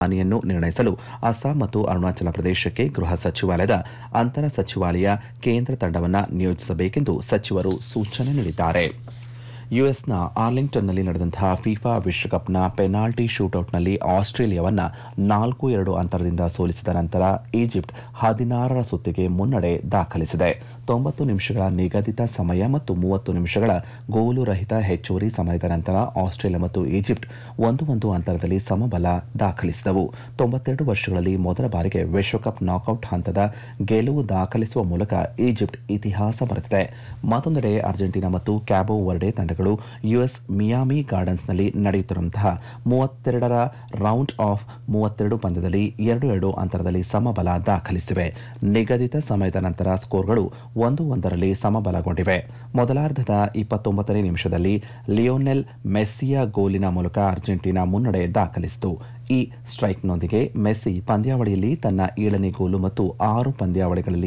ಹಾನಿಯನ್ನು ನಿರ್ಣಯಿಸಲು ಅಸ್ಸಾಂ ಮತ್ತು ಅರುಣಾಚಲ ಪ್ರದೇಶಕ್ಕೆ ಗೃಹ ಸಚಿವಾಲಯದ ಅಂತರ ಸಚಿವಾಲಯ ಕೇಂದ್ರ ತಂಡವನ್ನು ನಿಯೋಜಿಸಬೇಕೆಂದು ಸಚಿವರು ಸೂಚನೆ ನೀಡಿದ್ದಾರೆ ಯುಎಸ್ನ ಆರ್ಲಿಂಗ್ಟನ್ನಲ್ಲಿ ನಡೆದಂತಹ ಫಿಫಾ ವಿಶ್ವಕಪ್ನ ಪೆನಾಲ್ಟಿ ಶೂಟೌಟ್ನಲ್ಲಿ ಆಸ್ಟ್ರೇಲಿಯಾವನ್ನ ನಾಲ್ಕು ಎರಡು ಅಂತರದಿಂದ ಸೋಲಿಸಿದ ನಂತರ ಈಜಿಪ್ಟ್ ಹದಿನಾರರ ಸುತ್ತಿಗೆ ಮುನ್ನಡೆ ದಾಖಲಿಸಿದೆ ತೊಂಬತ್ತು ನಿಮಿಷಗಳ ನಿಗದಿತ ಸಮಯ ಮತ್ತು ಮೂವತ್ತು ನಿಮಿಷಗಳ ಗೋಲು ರಹಿತ ಹೆಚ್ಚುವರಿ ಸಮಯದ ನಂತರ ಆಸ್ಟ್ರೇಲಿಯಾ ಮತ್ತು ಈಜಿಪ್ಟ್ ಒಂದು ಒಂದು ಅಂತರದಲ್ಲಿ ಸಮಬಲ ದಾಖಲಿಸಿದವು ತೊಂಬತ್ತೆರಡು ವರ್ಷಗಳಲ್ಲಿ ಮೊದಲ ಬಾರಿಗೆ ವಿಶ್ವಕಪ್ ನಾಕೌಟ್ ಹಂತದ ಗೆಲುವು ದಾಖಲಿಸುವ ಮೂಲಕ ಈಜಿಪ್ಟ್ ಇತಿಹಾಸ ಬರೆದಿದೆ ಮತ್ತೊಂದೆಡೆ ಅರ್ಜೆಂಟೀನಾ ಮತ್ತು ಕ್ಯಾಬೋ ವರ್ಡೆ ತಂಡಗಳು ಯುಎಸ್ ಮಿಯಾಮಿ ಗಾರ್ಡನ್ಸ್ನಲ್ಲಿ ನಡೆಯುತ್ತಿರುವಂತಹ ಮೂವತ್ತೆರಡರ ರೌಂಡ್ ಆಫ್ ಮೂವತ್ತೆರಡು ಪಂದ್ಯದಲ್ಲಿ ಎರಡು ಎರಡು ಅಂತರದಲ್ಲಿ ಸಮಬಲ ದಾಖಲಿಸಿವೆ ನಿಗದಿತ ಸಮಯದ ನಂತರ ಸ್ಕೋರ್ಗಳು ಒಂದು ಒಂದರಲ್ಲಿ ಸಮಬಲಗೊಂಡಿವೆ ಮೊದಲಾರ್ಧದ ಇಪ್ಪತ್ತೊಂಬತ್ತನೇ ನಿಮಿಷದಲ್ಲಿ ಲಿಯೋನೆಲ್ ಮೆಸ್ಸಿಯ ಗೋಲಿನ ಮೂಲಕ ಅರ್ಜೆಂಟೀನಾ ಮುನ್ನಡೆ ದಾಖಲಿಸಿತು ಈ ಸ್ಟ್ರೈಕ್ನೊಂದಿಗೆ ಮೆಸ್ಸಿ ಪಂದ್ಯಾವಳಿಯಲ್ಲಿ ತನ್ನ ಏಳನೇ ಗೋಲು ಮತ್ತು ಆರು ಪಂದ್ಯಾವಳಿಗಳಲ್ಲಿ